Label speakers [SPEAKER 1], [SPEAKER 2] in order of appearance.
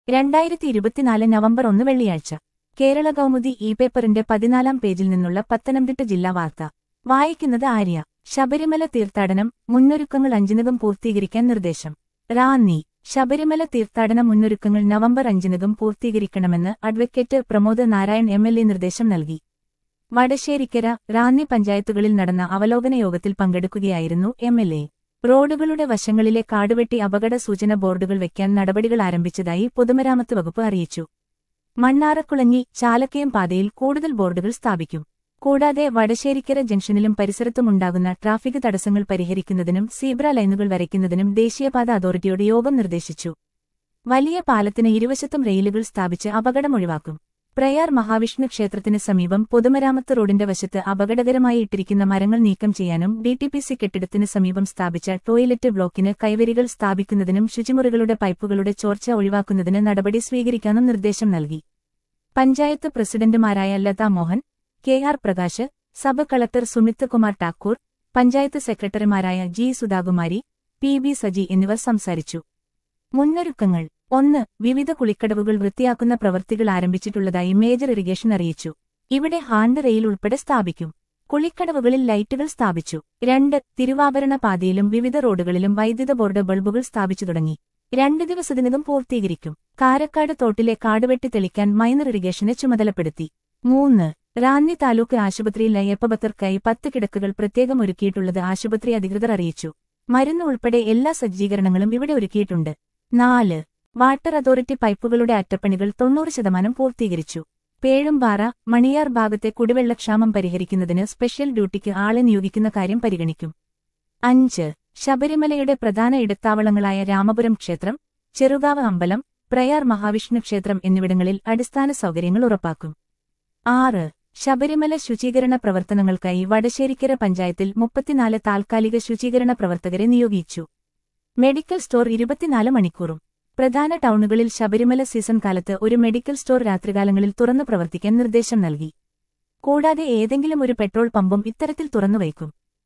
[SPEAKER 1] രണ്ടായിരത്തി ഇരുപത്തിനാല് നവംബർ ഒന്ന് വെള്ളിയാഴ്ച കേരള കൗമുദി ഇ പേപ്പറിന്റെ പതിനാലാം പേജിൽ നിന്നുള്ള പത്തനംതിട്ട ജില്ലാ വാർത്ത വായിക്കുന്നത് ആര്യ ശബരിമല തീർത്ഥാടനം മുന്നൊരുക്കങ്ങൾ അഞ്ചിനകം പൂർത്തീകരിക്കാൻ നിർദ്ദേശം റാന്നി ശബരിമല തീർത്ഥാടന മുന്നൊരുക്കങ്ങൾ നവംബർ അഞ്ചിനകം പൂർത്തീകരിക്കണമെന്ന് advocate Pramod Narayan M L A നിർദ്ദേശം നൽകി വടശ്ശേരിക്കര റാന്നി പഞ്ചായത്തുകളിൽ നടന്ന അവലോകന യോഗത്തിൽ പങ്കെടുക്കുകയായിരുന്നു എം എൽ എ റോഡുകളുടെ വശങ്ങളിലെ കാടുവെട്ടി അപകട സൂചന ബോർഡുകൾ വയ്ക്കാൻ നടപടികൾ ആരംഭിച്ചതായി പൊതുമരാമത്ത് വകുപ്പ് അറിയിച്ചു മണ്ണാറക്കുളഞ്ഞി ചാലക്കയം പാതയിൽ കൂടുതൽ ബോർഡുകൾ സ്ഥാപിക്കും കൂടാതെ വടശ്ശേരിക്കര ജംഗ്ഷനിലും പരിസരത്തുമുണ്ടാകുന്ന ട്രാഫിക് തടസ്സങ്ങൾ പരിഹരിക്കുന്നതിനും സീബ്ര ലൈനുകൾ വരയ്ക്കുന്നതിനും ദേശീയപാത അതോറിറ്റിയോട് യോഗം നിർദ്ദേശിച്ചു വലിയ പാലത്തിന് ഇരുവശത്തും റെയിലുകൾ സ്ഥാപിച്ച് അപകടം ഒഴിവാക്കും പ്രയാർ മഹാവിഷ്ണു ക്ഷേത്രത്തിന് സമീപം പൊതുമരാമത്ത് റോഡിന്റെ വശത്ത് അപകടകരമായി ഇട്ടിരിക്കുന്ന മരങ്ങൾ നീക്കം ചെയ്യാനും ഡിടിപിസി കെട്ടിടത്തിന് സമീപം സ്ഥാപിച്ച ടോയ്ലറ്റ് ബ്ലോക്കിന് കൈവരികൾ സ്ഥാപിക്കുന്നതിനും ശുചിമുറികളുടെ പൈപ്പുകളുടെ ചോർച്ച ഒഴിവാക്കുന്നതിന് നടപടി സ്വീകരിക്കാനും നിർദ്ദേശം നൽകി പഞ്ചായത്ത് പ്രസിഡന്റുമാരായ Latha Mohan K R Prakash sub collector Sumit Kumar Thakur panchayat സെക്രട്ടറിമാരായ G Sudhakumari P B Saji എന്നിവർ സംസാരിച്ചു മുന്നൊരുക്കങ്ങൾ ഒന്ന് വിവിധ കുളിക്കടവുകൾ വൃത്തിയാക്കുന്ന പ്രവൃത്തികൾ ആരംഭിച്ചിട്ടുള്ളതായി മേജർ ഇറിഗേഷൻ അറിയിച്ചു ഇവിടെ ഹാൻഡ് റെയിൽ ഉൾപ്പെടെ സ്ഥാപിക്കും കുളിക്കടവുകളിൽ ലൈറ്റുകൾ സ്ഥാപിച്ചു രണ്ട് തിരുവാഭരണ പാതയിലും വിവിധ റോഡുകളിലും വൈദ്യുത ബോർഡ് ബൾബുകൾ സ്ഥാപിച്ചു തുടങ്ങി രണ്ട് ദിവസത്തിനകം പൂർത്തീകരിക്കും കാരക്കാട് തോട്ടിലെ കാടുവെട്ടി തെളിക്കാൻ മൈനർ ഇറിഗേഷനെ ചുമതലപ്പെടുത്തി മൂന്ന് റാന്നി താലൂക്ക് ആശുപത്രിയിൽ അയ്യപ്പഭക്തർക്കായി പത്ത് കിടക്കുകൾ പ്രത്യേകം ഒരുക്കിയിട്ടുള്ളത് ആശുപത്രി അധികൃതർ അറിയിച്ചു മരുന്ന് ഉൾപ്പെടെ എല്ലാ സജ്ജീകരണങ്ങളും ഇവിടെ ഒരുക്കിയിട്ടുണ്ട് നാല് വാട്ടർ അതോറിറ്റി പൈപ്പുകളുടെ അറ്റപ്പണികൾ തൊണ്ണൂറ് ശതമാനം പൂർത്തീകരിച്ചു പേഴുംപാറ മണിയാർ ഭാഗത്തെ കുടിവെള്ളക്ഷാമം പരിഹരിക്കുന്നതിന് സ്പെഷ്യൽ ഡ്യൂട്ടിക്ക് ആളെ നിയോഗിക്കുന്ന കാര്യം പരിഗണിക്കും അഞ്ച് ശബരിമലയുടെ പ്രധാന ഇടത്താവളങ്ങളായ രാമപുരം ക്ഷേത്രം ചെറുകാവ് അമ്പലം പ്രയാർ മഹാവിഷ്ണു ക്ഷേത്രം എന്നിവിടങ്ങളിൽ അടിസ്ഥാന സൗകര്യങ്ങൾ ഉറപ്പാക്കും ആറ് ശബരിമല ശുചീകരണ പ്രവർത്തനങ്ങൾക്കായി വടശ്ശേരിക്കര പഞ്ചായത്തിൽ മുപ്പത്തിനാല് താൽക്കാലിക ശുചീകരണ പ്രവർത്തകരെ നിയോഗിച്ചു മെഡിക്കൽ സ്റ്റോർ ഇരുപത്തിനാല് മണിക്കൂറും പ്രധാന ടൗണുകളിൽ ശബരിമല സീസൺ കാലത്ത് ഒരു മെഡിക്കൽ സ്റ്റോർ രാത്രികാലങ്ങളിൽ തുറന്നു പ്രവർത്തിക്കാൻ നിർദ്ദേശം നൽകി കൂടാതെ ഏതെങ്കിലും ഒരു പെട്രോൾ പമ്പും ഇത്തരത്തിൽ തുറന്നുവയ്ക്കും